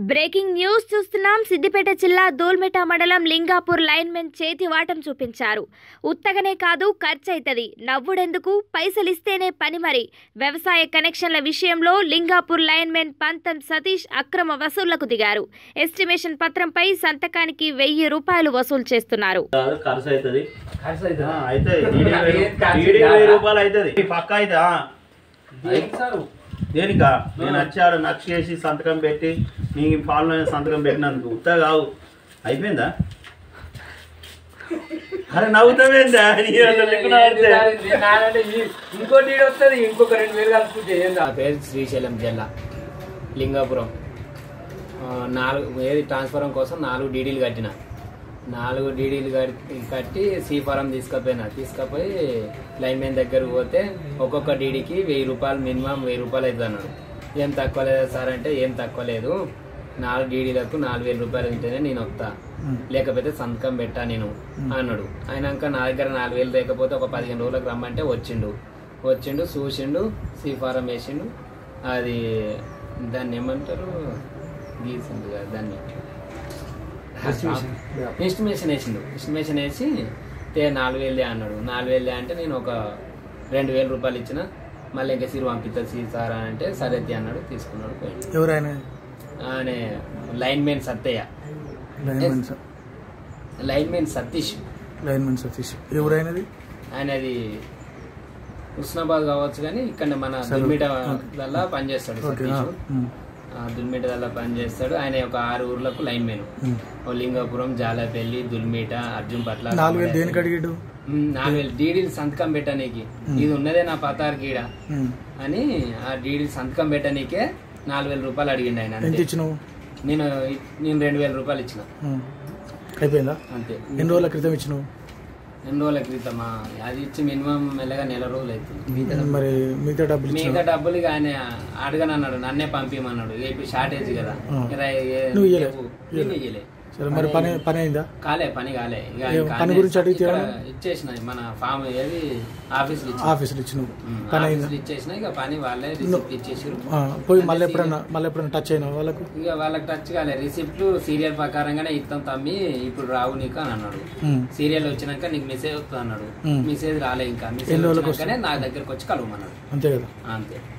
Breaking news చూస్తున్నాం సిద్దిపేట జిల్లా దోల్మెట మండలం లింగాపూర్ లైన్మెన్ చేతి వాటం చూపించారు ఉత్తగనే కాదు ఖర్చు అవుతుంది నవ్వుడెందుకు పైసలిస్తేనే పని మరి వ్యవసాయ కనెక్షన్ల విషయంలో లింగాపూర్ లైన్మెన్ పంతం సతీష్ అక్రమ వసూళ్లకు దిగారు ఎస్టిమేషన్ పత్రంపై సంతకానికి వెయ్యి రూపాయలు వసూలు చేస్తున్నారు కాదు ఖర్చు అవుతుంది ఖర్చు అవుతుందా? అయితే ఏం ఖర్చు ఈడీ కాదా? వెయ్యి రూపాయలు అవుతుంది పక్క అయితే ఆ. దేనికి సారు? దేనికా నేను వచ్చాడు నక్ష చేసి సంతకం పెట్టి నీ పాలన సంతకం పెట్టినందుకు ఉత్తా కావు అయిపోయిందా అరే నవ్వుతావేందా నీ అంత లెక్క నవ్వుతే. నేను నానంటే ఈ- ఇంకోటి ఈడ వస్తుంది ఇంకొక రెండు వేలు కలుపుకుంటే ఏందా నా పేరు శ్రీశైలం జిల్లా లింగాపురం ఆ, నాలుగు ఏది ట్రాన్స్ఫారం కోసం నాలుగు డీడీలు కట్టిన నాలుగు డీడీలు కట్టి కట్టి సి ఫారం తీసుకుపోయినా తీసుకుపోయి లైన్ మ్యాన్ దగ్గరకు పోతే ఒక్కొక్క డీడీకి వెయ్యి రూపాయలు మినిమం వెయ్యి రూపాయలు అవుతుంది అన్నాడు ఏం తక్కువ లేదా సార్ అంటే ఏం తక్కువ లేదు నాలుగు డీడీలకు నాలుగు వేల రూపాయలు ఉంటేనే నేను వస్తా లేకపోతే సంతకం పెట్టా నేను అన్నాడు అయినాక నా దగ్గర నాలుగు వేలు లేకపోతే ఒక పదిహేను రోజులకు రమ్మంటే వచ్చిండు వచ్చిండు చూసిండు సి ఫారం వేసిండు అది దాన్ని ఏమంటారు గీసిండు కదా దాన్ని ఎస్టిమేషన్ వేసిండు ఎస్టిమేషన్ వేసి తే నాలుగు వేలే అన్నాడు నాలుగు వేలే అంటే నేను ఒక రెండు వేల రూపాయలు ఇచ్చిన మళ్ళీ ఇంకా సిరు పంపిస్తా సి సార్ అని అంటే సరే తీ అన్నాడు తీసుకున్నాడు పోయిండు ఎవరైనా ఆయన లైన్ మెన్ సత్తయ్య లైన్మెన్ స- lineman Satish lineman Satish ఎవరైనది ఆయనది హుస్నాబాద్ కావచ్చు కానీ ఇక్కడ మన సరే. దుర్మిట వల్ల పనిచేస్తాడు ఓకే సతీష్ ఉమ్, ఆ, దుల్మిట వల్ల పనిచేస్తాడు ఆయన ఒక ఆరు ఊర్లకు లైన్ మెన్ ఉమ్. ఓ లింగాపురం జాలపల్లి దుల్మిట అర్జున్ పట్ల నాలుగు వేలు దేనికి అడిగాడు ఉమ్, నాలుగు వేలు డీడీలు సంతకం పెట్టనీకి ఉమ్. ఇది ఉన్నదే నా పతార్ గీడ ఉమ్. అని ఆ డీడీలు సంతకం పెట్టనీకే నాలుగు వేల రూపాయలు అడిగిండు ఆయన ఎంత అంతే. ఇచ్చినావు నేను నేను రెండు వేల రూపాయలు ఇచ్చిన ఉమ్. అయిపోయిందా అంతే ఎన్ని రోజుల క్రితం ఇచ్చినావు రెండు రోజుల క్రితమా అది ఇచ్చి మినిమం మెల్లగా నెల రోజులు అవుతుంది మరి మిగతా డబ్బులు మిగతా ఇచ్చినావు డబ్బులు ఇక ఆయన అడగనన్నాడు నన్నే పంపిమన్నాడు ఇక ఇప్పుడు షార్టేజ్ కదా ఆ. ఇక ఏ- నువ్వు ఇయ్యలే? నేను ఇయ్యలే సరే మరి పని పని అయిందా కాలే పని కాలే ఇక ఏ, ఆయన పని గురించి అడిగితే ఇక్కడ ఏమన్నా? ఇచ్చేసిన మన ఫామ్ ఏది ఆఫీసులు ఇచ్చిన ఆఫీసులో ఇచ్చినావు పని అయిందా ఆఫీసులు ఇచ్చేసిన ఇక పని వాళ్ళే రిసిప్ట్ ఇచ్చేసారు ఆ, పోయి మళ్ళీ ఎప్పుడన్నా మళ్ళీ ఎప్పుడన్నా టచ్ అయినా వాళ్ళకు ఇక వాళ్ళకి టచ్ కాలే రిసిప్ట్లు సీరియల్ ప్రకారంగానే ఇస్తాం తమ్మి ఇప్పుడు రావు నీకు అని అన్నాడు ఉమ్. సీరియల్ వచ్చినాక నీకు మెసేజ్ వస్తుంది అన్నాడు ఉమ్. మెసేజ్ రాలే ఇంకా మెసేజ్ ఎన్ని రోజులకు వచ్చినాకనే నా దగ్గరకు వచ్చి కలవమన్నాడు అంతే కదా అంతే